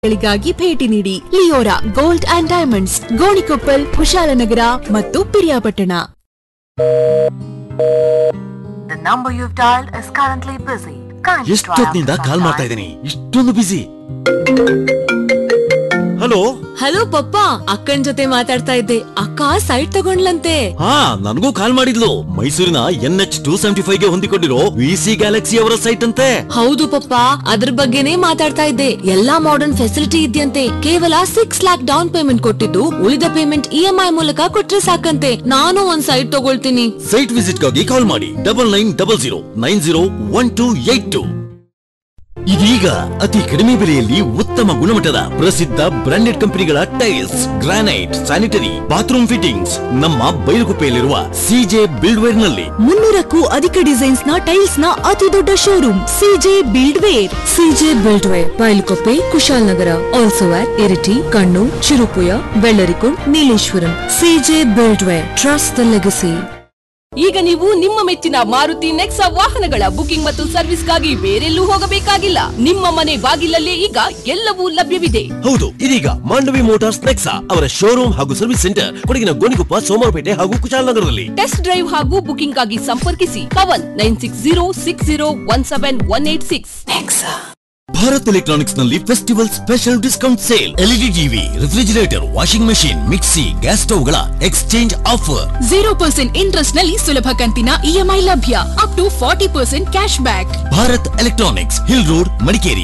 ಗಳಿಗಾಗಿ ಭೇಟಿ ನೀಡಿ Leora gold and diamonds Gonikoppal Kushalnagar ಮತ್ತು Piriyapatna The number you've dialed is currently busy. Kindly try ಎಷ್ಟೊತ್ತಿನಿಂದ after call some ಮಾಡ್ತಾ time. ಇದ್ದೀನಿ ಇಷ್ಟೊಂದು ಬಿಸಿ ಹಲೋ ಹಲೋ ಪಪ್ಪ ಅಕ್ಕನ್ ಜೊತೆ ಮಾತಾಡ್ತಾ ಇದ್ದೆ ಅಕ್ಕ ಸೈಟ್ ತಗೊಂಡ್ಲಂತೆ ಹಾ ನನಗೂ ಕಾಲ್ ಮಾಡಿದ್ಲು ಮೈಸೂರಿನ N H two seventy five ಗೆ ಹೊಂದಿಕೊಂಡಿರೋ ವಿ ಸಿ ಗ್ಯಾಲಕ್ಸಿ ಅವರ ಸೈಟ್ ಅಂತೆ ಹೌದು ಪಪ್ಪ ಅದ್ರ ಬಗ್ಗೆನೇ ಮಾತಾಡ್ತಾ ಇದ್ದೆ ಎಲ್ಲಾ ಮಾಡರ್ನ್ ಫೆಸಿಲಿಟಿ ಇದೆಯಂತೆ ಕೇವಲ ಸಿಕ್ಸ್ ಲ್ಯಾಕ್ ಡೌನ್ ಪೇಮೆಂಟ್ ಕೊಟ್ಟಿದ್ದು ಉಳಿದ ಪೇಮೆಂಟ್ ಇ ಎಂ ಐ ಮೂಲಕ ಕೊಟ್ರೆ ಸಾಕಂತೆ ನಾನು ಒಂದ್ ಸೈಟ್ ತಗೊಳ್ತೀನಿ ಸೈಟ್ ವಿಸಿಟ್ ಗಾಗಿ ಕಾಲ್ ಮಾಡಿ double nine double zero nine zero one two eight two ಇದೀಗ ಅತಿ ಕಡಿಮೆ ಬೆಲೆಯಲ್ಲಿ ಉತ್ತಮ ಗುಣಮಟ್ಟದ ಪ್ರಸಿದ್ಧ ಬ್ರಾಂಡೆಡ್ ಕಂಪನಿಗಳ tiles granite sanitary bathroom fittings ನಮ್ಮ ಬೈಲುಗುಪ್ಪೆಯಲ್ಲಿರುವ ಸಿಜೆ ಬಿಲ್ಡ್ವೇರ್ ನಲ್ಲಿ ಮುನ್ನೂರಕ್ಕೂ ಅಧಿಕ ಡಿಸೈನ್ಸ್ ನ ಟೈಲ್ಸ್ ನ ಅತಿ ದೊಡ್ಡ showroom CJ Buildware CJ Buildware Bylakuppe Kushalnagar also at Iritty Kannur Cherupuzha Vellarikund Nileshwaram CJ Buildware trust the legacy ಈಗ ನೀವು ನಿಮ್ಮ ಮೆಚ್ಚಿನ ಮಾರುತಿ ನೆಕ್ಸಾ ವಾಹನಗಳ ಬುಕಿಂಗ್ ಮತ್ತು ಸರ್ವಿಸ್ಗಾಗಿ ಬೇರೆಲ್ಲೂ ಹೋಗಬೇಕಾಗಿಲ್ಲ ನಿಮ್ಮ ಮನೆ ಬಾಗಿಲಲ್ಲೇ ಈಗ ಎಲ್ಲವೂ ಲಭ್ಯವಿದೆ ಹೌದು ಇದೀಗ ಮಾಂಡವಿ ಮೋಟಾರ್ಸ್ ನೆಕ್ಸಾ ಅವರ ಶೋರೂಮ್ ಹಾಗೂ ಸರ್ವಿಸ್ ಸೆಂಟರ್ ಕೊಡಗಿನ ಗೋಣಿಕೊಪ್ಪ ಸೋಮವಾರಪೇಟೆ ಹಾಗೂ ಕುಶಾಲನಗರದಲ್ಲಿ ಟೆಸ್ಟ್ ಡ್ರೈವ್ ಹಾಗೂ ಬುಕಿಂಗ್ ಆಗಿ ಸಂಪರ್ಕಿಸಿ Pavan nine six zero six zero one seven one eight six Bharat Electronics ನಲ್ಲಿ festival special discount sale LED TV refrigerator washing machine mixie gas ಸ್ಟವ್ಗಳ exchange offer zero percent interest ನಲ್ಲಿ ಸುಲಭ ಕಂತಿನ ಇಎಂಐ ಲಭ್ಯ up to forty percent cash back Bharat Electronics Hill Road Madikeri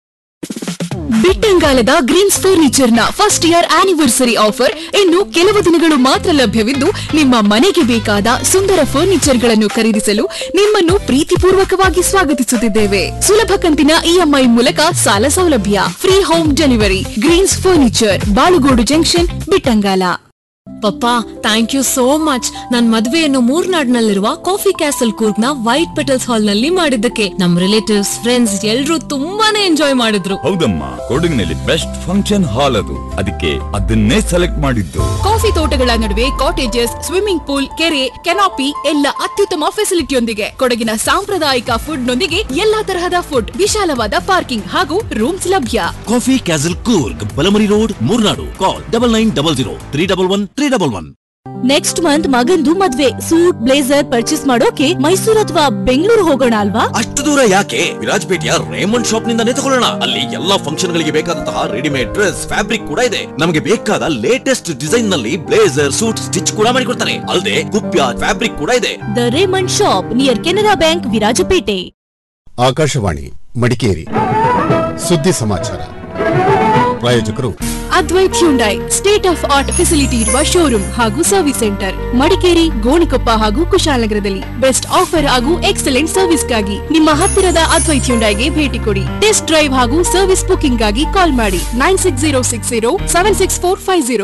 ಬಿಟ್ಟಂಗಾಲದ Greens Furniture ನ first year anniversary offer ಇನ್ನು ಕೆಲವು ದಿನಗಳು ಮಾತ್ರ ಲಭ್ಯವಿದ್ದು ನಿಮ್ಮ ಮನೆಗೆ ಬೇಕಾದ ಸುಂದರ ಫರ್ನಿಚರ್ ಗಳನ್ನು ಖರೀದಿಸಲು ನಿಮ್ಮನ್ನು ಪ್ರೀತಿಪೂರ್ವಕವಾಗಿ ಸ್ವಾಗತಿಸುತ್ತಿದ್ದೇವೆ ಸುಲಭ ಕಂತಿನ ಇಎಂಐ ಮೂಲಕ ಸಾಲ ಸೌಲಭ್ಯ free home delivery Greens Furniture Balugodu junction Bittangala ಪಪ್ಪ ಥ್ಯಾಂಕ್ ಯು ಸೋ ಮಚ್ ನನ್ ಮದ್ವೆಯನ್ನು ಮೂರ್ನಾಡ್ನಲ್ಲಿರುವ ಕಾಫಿ ಕ್ಯಾಸಲ್ ಕೂರ್ಗ್ ನ ವೈಟ್ ಪೆಟಲ್ಸ್ ಹಾಲ್ ನಲ್ಲಿ ಮಾಡಿದ್ದಕ್ಕೆ ನಮ್ ರಿಲೇಟಿವ್ಸ್ ಫ್ರೆಂಡ್ಸ್ ಎಲ್ರೂ ತುಂಬಾನೇ ಎಂಜಾಯ್ ಮಾಡಿದ್ರು ಹೌದಮ್ಮ ಕೊಡಗಿನಲ್ಲಿ ಬೆಸ್ಟ್ ಫಂಕ್ಷನ್ ಹಾಲ್ ಅದು ಅದಕ್ಕೆ ಅದನ್ನೇ ಸೆಲೆಕ್ಟ್ ಮಾಡಿದ್ದು ಕಾಫಿ ತೋಟಗಳ ನಡುವೆ ಕಾಟೇಜಸ್ ಸ್ವಿಮ್ಮಿಂಗ್ ಪೂಲ್ ಕೆರೆ ಕೆನಾಪಿ ಎಲ್ಲ ಅತ್ಯುತ್ತಮ ಫೆಸಿಲಿಟಿಯೊಂದಿಗೆ ಕೊಡಗಿನ ಸಾಂಪ್ರದಾಯಿಕ ಫುಡ್ ನೊಂದಿಗೆ ಎಲ್ಲಾ ತರಹದ ಫುಡ್ ವಿಶಾಲವಾದ ಪಾರ್ಕಿಂಗ್ ಹಾಗೂ ರೂಮ್ಸ್ ಲಭ್ಯ Coffee Castle Coorg Balamuri Road Murnad call double nine double zero three double one three double one next month ಮಗಂದು ಮದ್ವೆ ಸೂಟ್ ಬ್ಲೇಸರ್ ಪರ್ಚೇಸ್ ಮಾಡೋಕೆ ಮೈಸೂರು ಅಥವಾ ಬೆಂಗಳೂರು ಹೋಗೋಣ ಅಲ್ವಾ ಅಷ್ಟು ದೂರ ಯಾಕೆ ವಿರಾಜಪೇಟೆಯ ರೇಮಂಡ್ ಶಾಪ್ ನಿಂದಾನೇ ತಗೊಳ್ಳೋಣ ಅಲ್ಲಿ ಎಲ್ಲಾ ಫಂಕ್ಷನ್ ಗಳಿಗೆ ಬೇಕಾದಂತಹ ರೆಡಿಮೇಡ್ ಡ್ರೆಸ್ ಫ್ಯಾಬ್ರಿಕ್ ಕೂಡ ಇದೆ ನಮಗೆ ಬೇಕಾದ ಲೇಟೆಸ್ಟ್ ಡಿಸೈನ್ ನಲ್ಲಿ ಬ್ಲೇಸರ್ ಸೂಟ್ ಸ್ಟಿಚ್ ಕೂಡ ಮಾಡಿಕೊಡ್ತಾರೆ ಅಲ್ಲದೆ ಕುಪ್ಯ ಫ್ಯಾಬ್ರಿಕ್ ಕೂಡ ಇದೆ the Raymond shop near Canara Bank Virajpet Akashvani Madikeri ಸುದ್ದಿ ಸಮಾಚಾರ ಪ್ರಾಯೋಜಕರು Advaith Hyundai state of art facility ಇರುವ ಶೋರೂಮ್ ಹಾಗೂ ಸರ್ವಿಸ್ ಸೆಂಟರ್ ಮಡಿಕೇರಿ ಗೋಣಿಕೊಪ್ಪ ಹಾಗೂ ಕುಶಾಲನಗರದಲ್ಲಿ ಬೆಸ್ಟ್ ಆಫರ್ ಹಾಗೂ ಎಕ್ಸಲೆಂಟ್ ಸರ್ವಿಸ್ಗಾಗಿ ನಿಮ್ಮ ಹತ್ತಿರದ ಅದ್ವೈತ್ ಹ್ಯುಂಡೈಗೆ ಭೇಟಿ ಕೊಡಿ ಟೆಸ್ಟ್ ಡ್ರೈವ್ ಹಾಗೂ ಸರ್ವಿಸ್ ಬುಕಿಂಗ್ ಗಾಗಿ ಕಾಲ್ ಮಾಡಿ nine six zero six zero seven six four five zero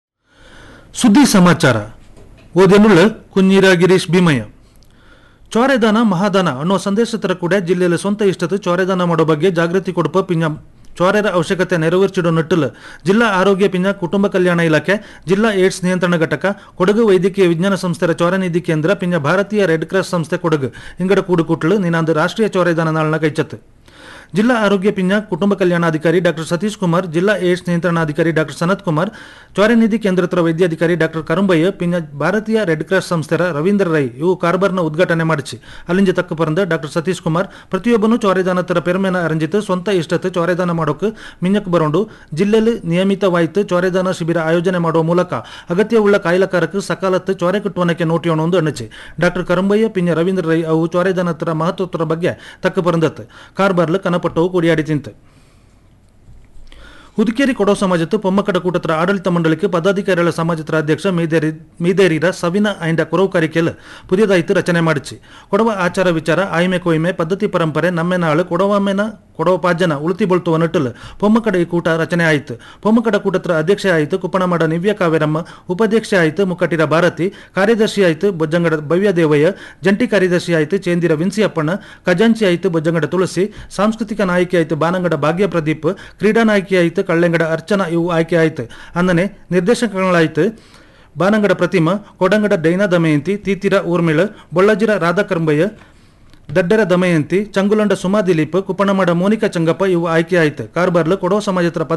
ಸುದ್ದಿ ಸಮಾಚಾರ ಓದೆನುಳ್ಳು ಕುഞ്ഞിರ ಗಿರೀಶ್ ಭೀಮಯ್ಯ ಚೋರೆದಾನ ಮಹಾದಾನ ಅನ್ನೋ ಸಂದೇಶ ತರ ಕೂಡ ಜಿಲ್ಲೆಯಲ್ಲಿ ಸ್ವಂತ ಇಷ್ಟದ ಚೋರೆದಾನ ಮಾಡೋ ಬಗ್ಗೆ ಜಾಗೃತಿ ಕೊಡುಪ ಪಿಂಜ ಚೋರೆರ ಅವಶ್ಯಕತೆ ನೆರವೇರ್ಸಿಡೋ ನಿಟ್ಟಲು ಜಿಲ್ಲಾ ಆರೋಗ್ಯ ಪಿಂಜ ಕುಟುಂಬ ಕಲ್ಯಾಣ ಇಲಾಖೆ ಜಿಲ್ಲಾ ಏಡ್ಸ್ ನಿಯಂತ್ರಣ ಘಟಕ ಕೊಡಗು ವೈದ್ಯಕೀಯ ವಿಜ್ಞಾನ ಸಂಸ್ಥೆಯ ಚೋರ ನಿಧಿ ಕೇಂದ್ರ ಪಿಂಜ ಭಾರತೀಯ ರೆಡ್ ಕ್ರಾಸ್ ಸಂಸ್ಥೆ ಕೊಡಗು ಇಂಗಡ ಕೂಡುಕುಟ್ಲು ನಿನಾಂದು ರಾಷ್ಟ್ರೀಯ ಚೋರೆದಾನ ನಾಳನ ಕೈಚತ್ತು ಜಿಲ್ಲಾ ಆರೋಗ್ಯ ಪಿಂಜ ಕುಟುಂಬ ಕಲ್ಯಾಣಾಧಿಕಾರಿ ಡಾಕ್ಟರ್ ಸತೀಶ್ ಕುಮಾರ್ ಜಿಲ್ಲಾ ಏಡ್ಸ್ ನಿಯಂತ್ರಣಾಧಿಕಾರಿ ಡಾಕ್ಟರ್ ಸನತ್ ಕುಮಾರ್ ಚ್ವಾರನಿಧಿ ಕೇಂದ್ರತ್ರ ವೈದ್ಯಾಧಿಕಾರಿ ಡಾಕ್ಟರ್ ಕರಂಬಯ್ಯ ಪಿಂಜ ಭಾರತೀಯ ರೆಡ್ ಕ್ರಾಸ್ ಸಂಸ್ಥೆರ ರವೀಂದ್ರ ರೈ ಇವು ಕಾರ್ಬರ್ನ ಉದ್ಘಾಟನೆ ಮಾಡಿಸಿ ಅಲ್ಲಿಂಜ ತಕ್ಕ ಪರಂದ ಡಾಕ್ಟರ್ ಸತೀಶ್ ಕುಮಾರ್ ಪ್ರತಿಯೊಬ್ಬನು ಚೌರೆದಾನ ತರ ಪೆರ್ಮೆನ ಅರಂಜಿತು ಸ್ವಂತ ಇಷ್ಟತೆ ಚೌರೆದಾನ ಮಾಡೋಕೆ ಮಿಂಜಕ್ ಬರೋಂಡು ಜಿಲ್ಲೆಯಲ್ಲಿ ನಿಯಮಿತವಾಯಿತು ಚೌರೆದಾನ ಶಿಬಿರ ಆಯೋಜನೆ ಮಾಡುವ ಮೂಲಕ ಅಗತ್ಯವುಳ್ಳ ಕಾಯಿಲಕಾರಕ್ಕೆ ಸಕಾಲತ್ತು ಚೊರೆ ಕಟ್ಟುವನಕ್ಕೆ ನೋಟಿಯೋಣ ಒಂದು ಅಣ್ಣಚಿ ಡಾಕ್ಟರ್ ಕರಂಬಯ್ಯ ಪಿಂಜ ರವೀಂದ್ರ ರೈ ಅವು ಚೌರೆದಾನ ತರ ಮಹತ್ವದ ಬಗ್ಗೆ ತಕ್ಕ ಪರಂದತ್ ಕಾರ್ಬಾರ್ಲು ಕನಪಟ್ಟವು ಕೂಡಿಯಾಡಿ ತಿಂತು ಹುದುಕೇರಿ ಕೊಡೋ ಸಮಾಜತ್ತು ಪೊಮ್ಮಕಡ ಕೂಟತ್ರ ಆಡಳಿತ ಮಂಡಳಿಗೆ ಪದಾಧಿಕಾರಿಗಳ ಸಮಾಜತ್ರ ಅಧ್ಯಕ್ಷ ಮೀದೇರಿ ಮೀದೇರಿರ ಸವಿನ ಐಂಡ ಕೊರವು ಕಾರಿಕೆಲ್ ಪುದಿಯದಾಯಿತು ರಚನೆ ಮಾಡಿಸಿ ಕೊಡವ ಆಚಾರ ವಿಚಾರ ಆಯ್ಮೆ ಕೊಯ್ಮೆ ಪದ್ಧತಿ ಪರಂಪರೆ ನಮ್ಮೆ ನಾಳು ಕೊಡವಮೆನ ಕೊಡವ ಪಾಜನ ಉಳುತಿ ಬೊಳ್ತುವ ನಟಲ್ ಪೊಮ್ಮಕಡ ಈ ಕೂಟ ರಚನೆ ಆಯಿತು ಪೊಮ್ಮಕಡ ಕೂಟತ್ರ ಅಧ್ಯಕ್ಷೆ ಆಯಿತು ಕುಪ್ಪಣಮಾಡ ನಿವ್ಯ ಕಾವೇರಮ್ಮ ಉಪಾಧ್ಯಕ್ಷೆ ಆಯಿತು ಮುಕ್ಕಟ್ಟಿರ ಭಾರತಿ ಕಾರ್ಯದರ್ಶಿ ಆಯಿತು ಬೊಜ್ಜಂಗಡ ಭವ್ಯ ದೇವಯ್ಯ ಜಂಟಿ ಕಾರ್ಯದರ್ಶಿ ಆಯಿತು ಚೇಂದಿರ ವಿನ್ಸಿಯಪ್ಪಣ್ಣ ಖಜಾಂಚಿ ಆಯಿತು ಬೊಜ್ಜಂಗಡ ತುಳಸಿ ಸಾಂಸ್ಕೃತಿಕ ನಾಯಕಿ ಆಯಿತು ಬಾನಂಗಡ ಭಾಗ್ಯ ಪ್ರದೀಪ್ ಕ್ರೀಡಾ ನಾಯಕಿ ಆಯಿತು ಕಳ್ಳೆಂಗಡ ಅರ್ಚನಾ ಇವು ಆಯ್ಕೆ ಆಯಿತು ಅಂದನೆ ನಿರ್ದೇಶಕಗಳಾಯಿತು ಬಾನಂಗಡ ಪ್ರತಿಮಾ ಕೊಡಂಗಡ ಡೈನಾ ದಮಯಂತಿ ತೀತಿರ ಊರ್ಮಿಳ ಬೊಳ್ಳಜಿರ ರಾಧಾಕರಂಬಯ್ಯ ದಡ್ಡರ ದಮಯಂತಿ ಚಂಗುಲಂಡ ಸುಮಾ ದಿಲೀಪ್ ಕುಪ್ಪಣಮಾಡ ಮೋನಿಕಾ ಚಂಗಪ್ಪ ಇವು ಆಯ್ಕೆ ಆಯ್ತು ಕಾರ್ಬಾರ್ಲು ಕೊಡವ ಸಮಾಜತ್ರ